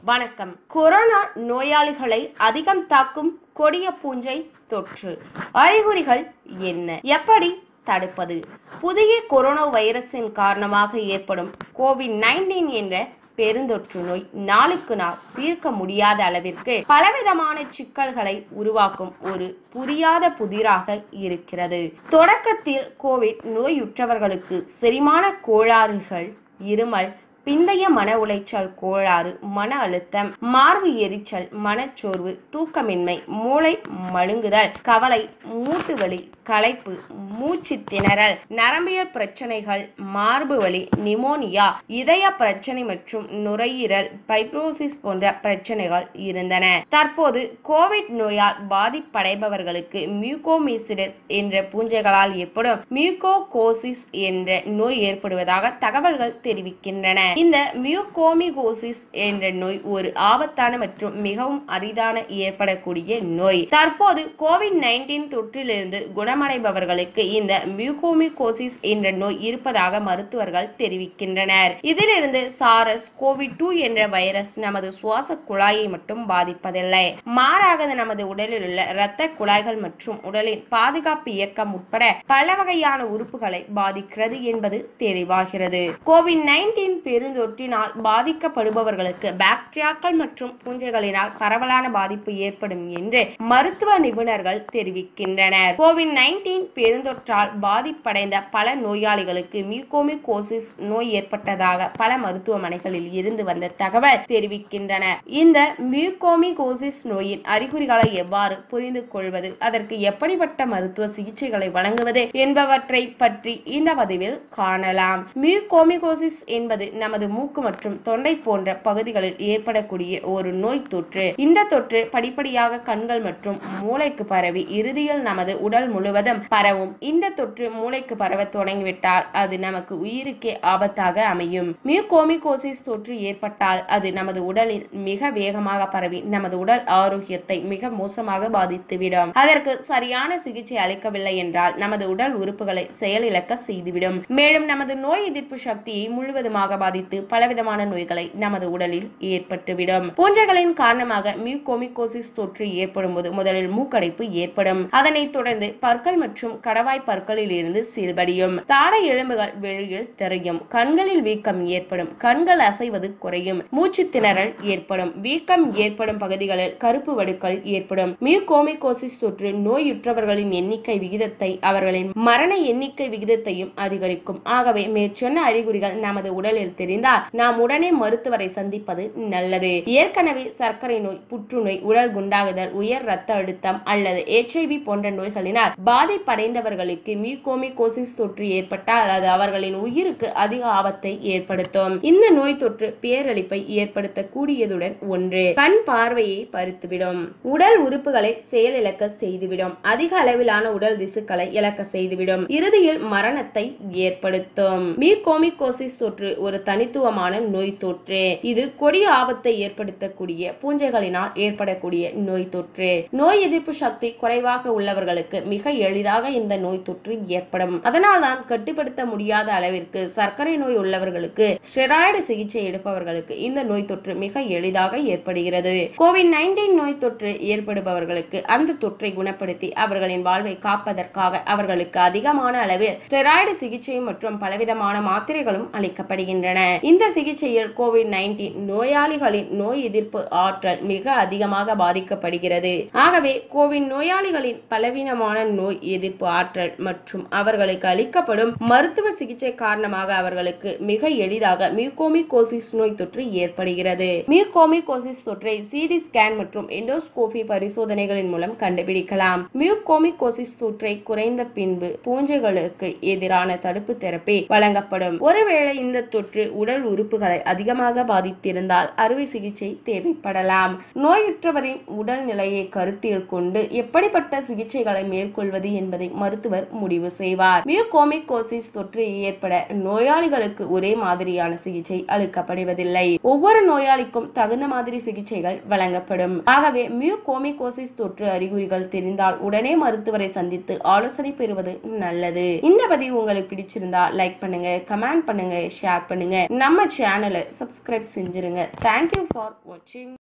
வணக்கம் கொரோனா நோயாளிகளை அதிகம் தாக்கும் கொடிய பூஞ்சை தொற்று அறிகுறிகள் என்ன எப்படி தடுப்பது புதிய கொரோனா வைரஸின் காரணமாக ஏற்படும் கோவிட் நைன்டீன் என்ற பெருந்தொற்று நோய் நாளுக்கு நாள் தீர்க்க முடியாத அளவிற்கு பலவிதமான சிக்கல்களை உருவாக்கும் ஒரு புரியாத புதிராக இருக்கிறது தொடக்கத்தில் கோவிட் நோயுற்றவர்களுக்கு செரிமான கோளாறுகள் இருமல் பிந்தைய மன உளைச்சல் கோளாறு மன அழுத்தம் மார்பு எரிச்சல் மனச்சோர்வு தூக்கமின்மை மூளை மழுங்குதல் கவலை மூட்டு வலி களைப்பு மூச்சு திணறல் நரம்பியல் பிரச்சனைகள் மார்பு வலி நிமோனியா இதய பிரச்சனை மற்றும் நுரையீரல் பைப்ரோசிஸ் போன்ற பிரச்சனைகள் இருந்தன தற்போது கோவிட் நோயால் பாதிப்படைபவர்களுக்கு மியூகோமிசிடஸ் என்ற பூஞ்சைகளால் ஏற்படும் மியூகோகோசிஸ் என்ற நோய் ஏற்படுவதாக தகவல்கள் தெரிவிக்கின்றன இந்த மியூகோமிகோசிஸ் என்ற நோய் ஒரு ஆபத்தான மற்றும் மிகவும் அரிதான ஏற்படக்கூடிய நோய் தற்போது கோவிட் நைன்டீன் தொற்றிலிருந்து குணமடைபவர்களுக்கு இந்த மியூகோமிகோசிஸ் என்ற நோய் இருப்பதாக மருத்துவர்கள் தெரிவிக்கின்றனர் இதிலிருந்து சாரஸ் கோவிட் டூ என்ற வைரஸ் நமது சுவாச குழாயை மட்டும் பாதிப்பதில்லை மாறாக அது நமது உடலில் உள்ள இரத்த குழாய்கள் மற்றும் உடலின் பாதுகாப்பு இயக்கம் உட்பட பல வகையான உறுப்புகளை பாதிக்கிறது என்பது தெளிவாகிறது கோவிட் நைன்டீன் பெருந்தொற்றினால் பாதிக்கப்படுபவர்களுக்கு பாக்டீரியாக்கள் மற்றும் பூஞ்சைகளினால் பரவலான பாதிப்பு ஏற்படும் என்று மருத்துவ நிபுணர்கள் தெரிவிக்கின்றனர் கோவிட் நைன்டீன் பெருந்தொற்றால் பாதிப்படைந்த பல நோயாளிகளுக்கு மியூகோமிகோசிஸ் நோய் ஏற்பட்டதாக பல மருத்துவமனைகளில் இருந்து வந்த தகவல் தெரிவிக்கின்றன இந்த மியூகோமிகோசிஸ் நோயின் அறிகுறிகளை எவ்வாறு புரிந்து கொள்வது அதற்கு எப்படிப்பட்ட மருத்துவ சிகிச்சைகளை வழங்குவது என்பவற்றை பற்றி இந்த பதிவில் காணலாம் மியூகோமிகோசிஸ் என்பது நமது மூக்கு மற்றும் தொண்டை போன்ற பகுதிகளில் ஏற்படக்கூடிய ஒரு நோய் தொற்று இந்த தொற்று படிப்படியாக கண்கள் மற்றும் மூளைக்கு பரவி இறுதியில் நமது உடல் முழுவதும் பரவும் இந்த தொற்று மூளைக்கு பரவ தொடங்கிவிட்டால் அது நமக்கு உயிருக்கே ஆபத்தாக அமையும் மியூகோமிகோசிஸ் தொற்று ஏற்பட்டால் அது நமது உடலில் மிக வேகமாக பரவி நமது உடல் ஆரோக்கியத்தை மிக மோசமாக பாதித்துவிடும் அதற்கு சரியான சிகிச்சை அளிக்கவில்லை என்றால் நமது உடல் உறுப்புகளை செயலிழக்க செய்துவிடும் மேலும் நமது நோய் எதிர்ப்பு சக்தியை முழுவதுமாக பாதித்து பலவிதமான நோய்களை நமது உடலில் ஏற்பட்டுவிடும் பூஞ்சைகளின் காரணமாக மியூகோமிகோசிஸ் தொற்று ஏற்படும் போது முதலில் மூக்கடைப்பு ஏற்படும் அதனைத் தொடர்ந்து பற்கள் மற்றும் கடவாய் பற்களில் இருந்து சீர்படியும் தாடை எலும்புகள் வெளியில் தெரியும் கண்களில் வீக்கம் ஏற்படும் கண்கள் அசைவது குறையும் மூச்சு திணறல் ஏற்படும் வீக்கம் ஏற்படும் பகுதிகளில் கருப்பு வடுக்கள் ஏற்படும் மியூகோமிகோசிஸ் தொற்று நோயுற்றவர்களின் எண்ணிக்கை விகிதத்தை அவர்களின் மரண எண்ணிக்கை விகிதத்தையும் அதிகரிக்கும் ஆகவே மேற்சொன்ன அறிகுறிகள் நமது உடலில் தெரிந்தால் நாம் உடனே மருத்துவரை சந்திப்பது நல்லது ஏற்கனவே சர்க்கரை நோய் புற்றுநோய் உடல் குண்டாகுதல் உயர் ரத்த அழுத்தம் அல்லது எச்ஐவி போன்ற நோய்களினால் பாதிப்படைந்தவர்களுக்கு மியூகோமிகோசிஸ் தொற்று ஏற்பட்டால் அது அவர்களின் உயிருக்கு அதிக ஆபத்தை ஏற்படுத்தும் இந்த நோய் தொற்று பேரழிப்பை ஏற்படுத்தக்கூடியதுடன் ஒன்று கண் பார்வையை பறித்துவிடும் உடல் உறுப்புகளை செயலிழக்க செய்துவிடும் அதிக அளவிலான உடல் திசுக்களை இழக்க செய்துவிடும் இறுதியில் மரணத்தை ஏற்படுத்தும் மியூகோமிகோசிஸ் தொற்று ஒரு தனித்துவமான நோய் தொற்று இது கொடிய ஆபத்தை ஏற்படுத்தக்கூடிய பூஞ்சைகளினால் ஏற்படக்கூடிய நோய் தொற்று நோய் எதிர்ப்பு சக்தி குறைவாக உள்ளவர்களுக்கு மிக எளிதாக இந்த நோய் தொற்று ஏற்படும் அதனால்தான் கட்டுப்படுத்த முடியாத அளவிற்கு சர்க்கரை நோய் உள்ளவர்களுக்கு ஸ்டெராய்டு சிகிச்சை எடுப்பவர்களுக்கு இந்த நோய் தொற்று மிக எளிதாக ஏற்படுகிறது கோவிட் நைன்டீன் நோய் தொற்று ஏற்படுபவர்களுக்கு அந்த தொற்றை குணப்படுத்தி அவர்களின் வாழ்வை காப்பதற்காக அவர்களுக்கு அதிகமான அளவில் ஸ்டெராய்டு சிகிச்சை மற்றும் பலவிதமான மாத்திரைகளும் அளிக்கப்படுகின்றன இந்த சிகிச்சையில் கோவிட் நைன்டீன் நோயாளிகளின் நோய் எதிர்ப்பு ஆற்றல் மிக அதிகமாக பாதிக்கப்படுகிறது ஆகவே கோவிட் நோயாளிகளின் பலவீனமான நோய் எதிர்ப்பு ஆற்றல் மற்றும் அவர்களுக்கு அளிக்கப்படும் மருத்துவ சிகிச்சை காரணமாக அவர்களுக்கு மிக எளிதாக மியூகோமிகோசிஸ் நோய் தொற்று ஏற்படுகிறது மியூகோமிகோசிஸ் தொற்றை சிடி ஸ்கேன் மற்றும் எண்டோஸ்கோபி பரிசோதனைகளின் மூலம் கண்டுபிடிக்கலாம் மியூகோமிகோசிஸ் தொற்றை குறைந்த பின்பு பூஞ்சைகளுக்கு எதிரான தடுப்பு தெரப்பி வழங்கப்படும் ஒருவேளை இந்த தொற்று உடல் உறுப்புகளை அதிகமாக பாதித்திருந்தால் அறுவை சிகிச்சை தேவைப்படலாம் நோயுற்றவரின் உடல் நிலையை கருத்தில் கொண்டு எப்படிப்பட்ட சிகிச்சைகளை மேற்கொள்வது கொள்வது என்பதை மருத்துவர் முடிவு செய்வார் மியூகோமிகோசிஸ் தொற்று ஏற்பட நோயாளிகளுக்கு ஒரே மாதிரியான சிகிச்சை அளிக்கப்படுவதில்லை ஒவ்வொரு நோயாளிக்கும் தகுந்த மாதிரி சிகிச்சைகள் வழங்கப்படும் ஆகவே மியூகோமிகோசிஸ் தொற்று அறிகுறிகள் தெரிந்தால் உடனே மருத்துவரை சந்தித்து ஆலோசனை பெறுவது நல்லது இந்த பதிவு உங்களுக்கு பிடிச்சிருந்தா லைக் பண்ணுங்க கமெண்ட் பண்ணுங்க ஷேர் பண்ணுங்க நம்ம சேனலை சப்ஸ்கிரைப் செஞ்சிருங்க தேங்க்யூ ஃபார் வாட்சிங்